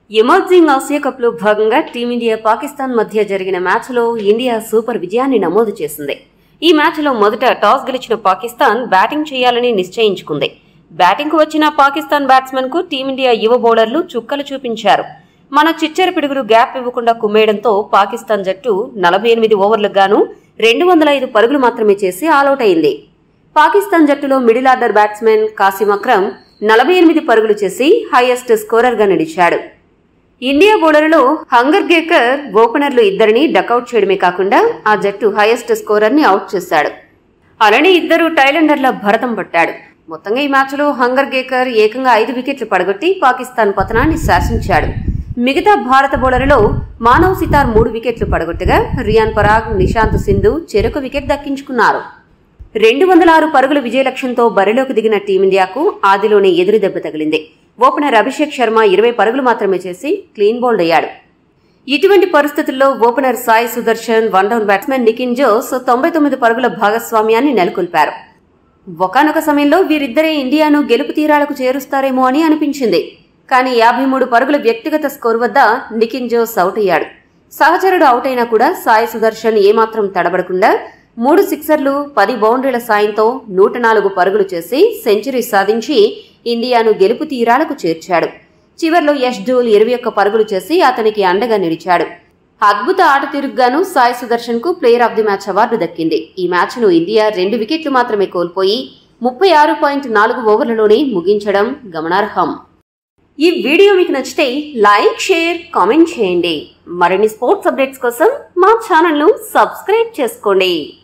emerging Asia cup లో భాగంగా team India Pakistan మధ్య జరిగిన మ్యాచ్లో ఇండియా సూపర్ విజయాన్ని నమోదు చేసింది ఈ మ్యాచ్లో మొదట టాస్ గెలిచిన పాకిస్తాన్ బ్యాటింగ్ చేయాలని నిశ్చయించుకుంది బ్యాటింగ్ కు వచ్చిన పాకిస్తాన్ బ్యాట్స్మెన్ కు టీమిండియా యువ బౌలర్లు చుక్కలు చూపించారు మన చిచ్చర పిడుగులు గ్యాప్ ఇవ్వకుండా కుమ్మేయడంతో పాకిస్తాన్ జట్టు నలభై ఎనిమిది ఓవర్లకు గాను రెండు వందల ఐదు పరుగులు మాత్రమే చేసి ఆలౌట్ అయింది పాకిస్తాన్ జట్టులో middle order batsmen Qasim Akram నలభై ఎనిమిది పరుగులు చేసి హైయెస్ట్ స్కోరర్ గా నిలిచాడు ఇండియా బౌలర్లో హంగర్ గేకర్ ఓపెనర్లు ఇద్దరిని డకౌట్ చేయడమే కాకుండా ఆ జట్టు హైయెస్ట్ స్కోరర్ ని అవుట్ చేశాడు అలానే ఇద్దరు టైలెండర్ల భరతం పట్టాడు మొత్తంగా ఈ మ్యాచ్లో హంగర్ గేకర్ ఏకంగా ఐదు వికెట్లు పడగొట్టి పాకిస్తాన్ పతనాన్ని శాసించాడు మిగతా భారత బౌలర్లలో మానవ్ సితార్ మూడు వికెట్లు పడగొట్టగా రియాన్ పరాగ్ నిశాంత్ సింధు చెరొక వికెట్ దక్కించుకున్నారు రెండు వందల ఆరు పరుగుల విజయ లక్ష్యంతో బరిలోకి దిగిన టీమిండియాకు ఆదిలోనే ఎదురు దెబ్బ తగిలింది ఓపెనర్ అభిషేక్ శర్మ ఇరవై పరుగులు మాత్రమే చేసి క్లీన్ బౌల్డ్ అయ్యాడు ఇటువంటి పరిస్థితుల్లో opener Sai Sudharsan one down batsmen Nikin Jose తొంభై తొమ్మిది పరుగుల భాగస్వామ్యాన్ని నెలకొల్పారు ఒకనొక సమయంలో వీరిద్దరే ఇండియాను గెలుపు తీరాలకు చేరుస్తారేమో అని అనిపించింది కానీ యాభై మూడు పరుగుల వ్యక్తిగత స్కోర్ వద్ద నికిన్ జోస్ అవుట్ అయ్యాడు సహచరుడు అవుట్ అయినా కూడా సాయి సుదర్శన్ ఏమాత్రం తడబడకుండా మూడు సిక్సర్లు పది బౌండరీల సాయంతో నూట నాలుగు పరుగులు చేసి సెంచరీ సాధించి ఇండియాను గెలుపు తీరాలకు చేర్చాడు చివర్లో యష్ డోల్ ఇరవై ఒక్క పరుగులు చేసి అతనికి అండగా నిలిచాడు అద్భుత ఆట తిరుగుగాను సాయి సుదర్శన్ కు player of the match award దక్కింది ఈ మ్యాచ్ ను ఇండియా రెండు వికెట్లు మాత్రమే కోల్పోయి ముప్పై ఆరు పాయింట్ నాలుగు ఓవర్లలోనే ముగించడం గమనార్హం ఈ వీడియో మీకు నచ్చితే లైక్ షేర్ కామెంట్ చేయండి మరిన్ని స్పోర్ట్స్ అప్డేట్స్ కోసం మా ఛానల్ను సబ్స్క్రైబ్ చేసుకోండి